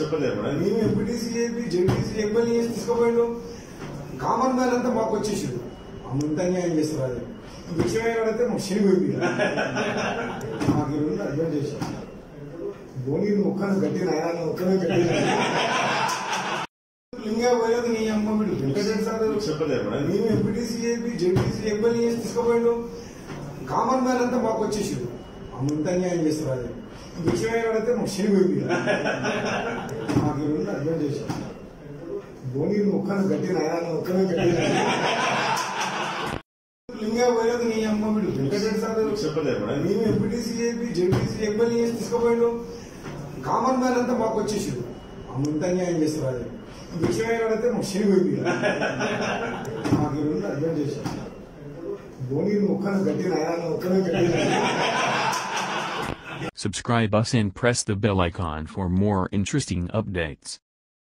చెప్పలేదు మేడం మేము ఎంపీటీసీ చెప్పి జెడ్టీసీ ఎమ్మెల్యే చేసి తీసుకుపోయిండు కామన్ మ్యాన్ అంతా మాకు వచ్చేసాడు అమ్మ ఇంత అన్యాయం చేస్తారు అది విషయం ఏడాడితే మాకు శని పోయింది మాకు ఈ రెండు అర్థం చేశాం ధోని ఒక్కను గట్టి నాయన ఒక్కనే గట్టి లింగా పోయేది నీ అమ్మ వీడు వెంకటరెడ్డి సార్ చెప్పలేదు మేడం మేము ఎంపీటీసీ చెప్పి జెడ్టీసీ ఎమ్మెల్యే చేసి తీసుకుపోయిండు కామన్ మ్యాన్ అంతా మాకు వచ్చేసాడు అమ్మ ఇంత అన్యాయం చేస్తారు అది విషయం ఏడాడితే మాకు శని పోయింది మాకు ఈ రెండు అర్థం చేశాం ధోని ఒక్కను గట్టి నాయన ఒక్కనే గట్టి లింగా పోయేది నీ అమ్మ వీడు వెంకటరెడ్డి సార్ చెప్పలేదు మేడం మేము ఎంపీటీసీ చెప్పి జెడ్టీసీ ఎమ్మెల్యే చేసి తీసుకుపోయిండు కామన్ మ్యాన్ అంతా మాకు వచ్చేసాడు అమ్మ ఇంత అన్యాయం చేస్తారు అది విషయం ఏడాడితే మాకు శని పోయింది మాకు ఈ రెండు అర్థం చేశాం ధోని ఒక్కను గట్టి నాయన ఒక్కనే గట్టి Subscribe us and press the bell icon for more interesting updates.